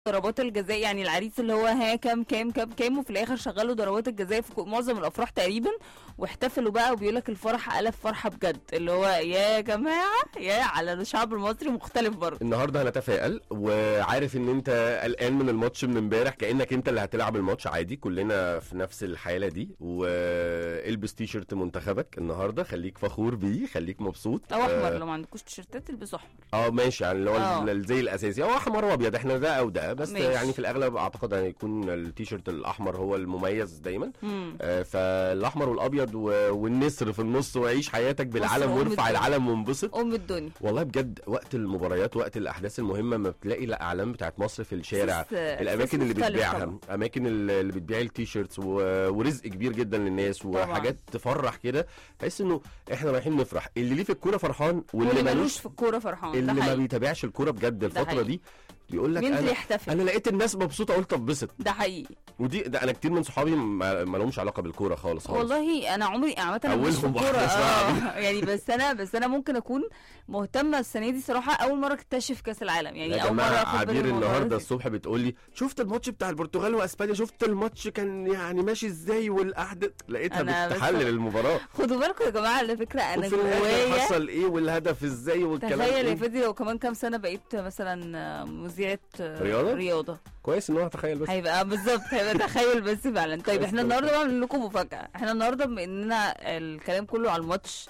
ضربات الجزاء يعني العريس اللي هو ها كام كام كام كام وفي الاخر شغلوا ضربات الجزاء في كو- معظم الافراح تقريبا واحتفلوا بقى وبيقول لك الفرح قلب فرحه بجد اللي هو يا جماعه يا على الشعب المصري مختلف برضه النهارده هنتفائل وعارف ان انت قلقان من الماتش من امبارح كانك انت اللي هتلعب الماتش عادي كلنا في نفس الحاله دي والبس تي شيرت منتخبك النهارده خليك فخور بيه خليك مبسوط او احمر آه، لو ما عندكوش تيشيرتات البسوا احمر اه ماشي يعني اللي هو آه. ال- الزي الاساسي هو احمر وابيض احنا ده او ده بس ماشي. يعني في الاغلب اعتقد هيكون التيشيرت الاحمر هو المميز دايما مم. آه، فالاحمر والابيض و- والنسر في النص وعيش حياتك بالعلم أم وارفع الدنيا. العلم وانبسط ام الدنيا والله بجد وقت المباريات وقت الاحداث المهمه ما بتلاقي الاعلام بتاعت مصر في الشارع إحساس- الاماكن إحساس اللي مختلف بتبيعها طبعاً. اماكن اللي اللي بتبيع التيشيرتس و- ورزق كبير جدا للناس طبعاً. وحاجات تفرح كده تحس انه احنا رايحين نفرح اللي ليه في الكوره فرحان واللي واللي ملوش ملوش في الكوره فرحان ده اللي ما حقيقي بيتابعش الكوره بجد الفتره حقيقي. دي يقول لك بينزل انا يحتفل انا لقيت الناس مبسوطه قلت اتبسط ده حقيقي ودي ده انا كتير من صحابي ما ما لهمش علاقه بالكوره خالص خالص والله انا عمري عامه أنا مش في أولهم الكوره واحدة اه يعني بس انا بس انا ممكن اكون مهتمه السنه دي صراحه اول مره اكتشف كاس العالم يعني يا اول مره جماعه اخد بالي عبير من الموضوع النهارده ده. الصبح بتقول لي شفت الماتش بتاع البرتغال واسبانيا شفت الماتش كان يعني ماشي ازاي والاحداث لقيتها أنا بس- بتحلل المباراه خدوا بالكم يا جماعه على فكره انا وفي الاخر جوايا حصل ايه والهدف ازاي والكلام تخيل يا إيه؟ فادي لو كمان كام سنه بقيت مثلا مذيعه رياضة؟ رياضه كويس ان هو هتخيل بس هيبقى بالظبط هيبقى تخيل بس فعلا طيب احنا بس- النهارده بقى بنعمل لكم مفاجاه احنا النهارده بما اننا الكلام كله على الماتش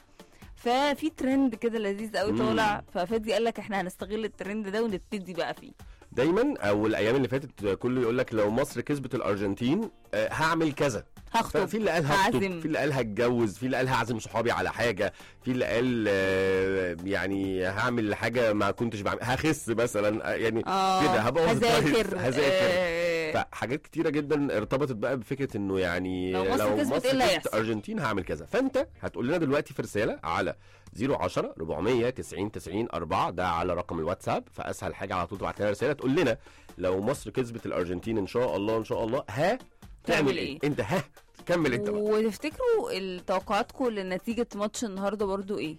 ففي ترند كده لذيذ قوي مم. طالع ففادي قال لك احنا هنستغل الترند ده ونبتدي بقى فيه دايما او الايام اللي فاتت كله يقول لك لو مصر كسبت الارجنتين آه، هعمل كذا هخطب ففي اللي قال هخطب هعزم. في اللي قال هتجوز في اللي قال هعزم صحابي على حاجه في اللي قال آه، يعني هعمل حاجه ما كنتش بعمل هخس مثلا آه، يعني اه كده هبوظ هذاكر الدايت، هذاكر. آه، فحاجات كتيره جدا ارتبطت بقى بفكره انه يعني لو مصر كسبت إيه اللي كسبت هيحصل؟ ارجنتين هعمل كذا فانت هتقول لنا دلوقتي في رساله على 010 400 90 90 4 ده على رقم الواتساب فاسهل حاجه على طول تبعت لنا رساله تقول لنا لو مصر كسبت الارجنتين ان شاء الله ان شاء الله ها تعمل ايه؟ انت ها كمل انت بقى وتفتكروا ال- توقعاتكم لنتيجة ماتش النهارده برضو ايه؟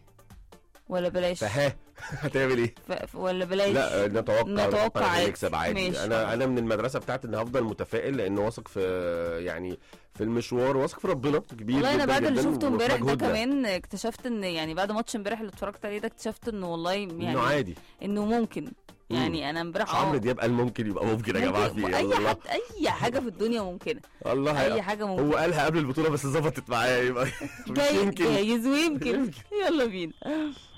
ولا بلاش؟ فها هتعمل ايه؟ ف... ف- ولا بلاش؟ لا نتوقع نتوقع إن عادي. نكسب عادي ماشي، انا خلاص. انا من المدرسه بتاعتي ان هفضل متفائل لان واثق في يعني في المشوار واثق في ربنا كبير والله انا جدا بعد اللي جدا شفته وفي امبارح ده مجهودنا. كمان اكتشفت ان يعني بعد ماتش امبارح اللي اتفرجت عليه ده اكتشفت انه والله انه يعني عادي انه ممكن يعني انا امبارح عمرو اه دياب قال ممكن يبقى ممكن يا جماعه في ممكن- ايه اي الله حد اي حاجه في الدنيا ممكنه الله اي هي- حاجه ممكنه هو قالها قبل البطوله بس ظبطت معايا يبقى مش جاي يمكن جايز ويمكن يمكن. يلا بينا